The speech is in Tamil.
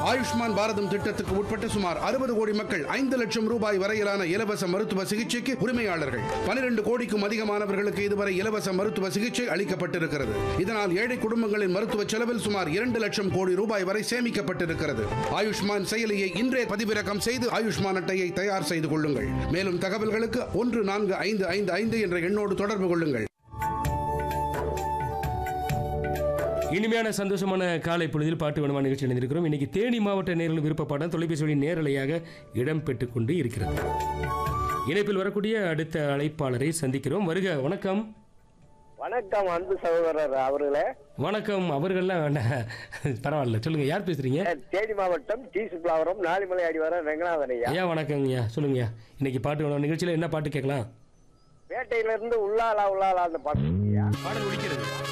ஆயுஷ்மான் பாரதம் திட்டத்துக்கு உட்பட்ட சுமார் அறுபது கோடி மக்கள் ஐந்து லட்சம் ரூபாய் வரையிலான இலவச மருத்துவ சிகிச்சைக்கு உரிமையாளர்கள் பனிரெண்டு கோடிக்கும் அதிகமானவர்களுக்கு இதுவரை இலவச மருத்துவ சிகிச்சை அளிக்கப்பட்டிருக்கிறது இதனால் ஏழை குடும்பங்களின் மருத்துவ செலவில் சுமார் இரண்டு லட்சம் கோடி ரூபாய் வரை சேமிக்கப்பட்டிருக்கிறது ஆயுஷ்மான் செயலியை இன்றே பதிவிறக்கம் செய்து ஆயுஷ்மான் அட்டையை தயார் செய்து கொள்ளுங்கள் மேலும் தகவல்களுக்கு ஒன்று நான்கு ஐந்து ஐந்து ஐந்து என்ற எண்ணோடு தொடர்பு கொள்ளுங்கள் இனிமையான சந்தோஷமான காலை பொழுதில் பாட்டு வேணுமா நிகழ்ச்சி இணைந்திருக்கிறோம் இன்னைக்கு தேனி மாவட்ட நேரில் விருப்பப்பாடம் தொலைபேசி வழி நேரலையாக இடம் பெற்றுக் கொண்டு இருக்கிறது இணைப்பில் வரக்கூடிய அடுத்த அழைப்பாளரை சந்திக்கிறோம் வருக வணக்கம் வணக்கம் அன்பு சகோதரர் அவர்களே வணக்கம் அவர்கள்லாம் வேண்டாம் பரவாயில்ல சொல்லுங்க யார் பேசுறீங்க தேனி மாவட்டம் டி சுப்லாவரம் நாலிமலை அடிவாரம் ரங்கநாதன் ஐயா ஐயா வணக்கங்கய்யா சொல்லுங்கய்யா இன்னைக்கு பாட்டு வேணும் நிகழ்ச்சியில் என்ன பாட்டு கேட்கலாம் பேட்டையில இருந்து உள்ளாலா உள்ளாலா அந்த பாட்டு ஐயா பாடல் ஒழிக்கிறது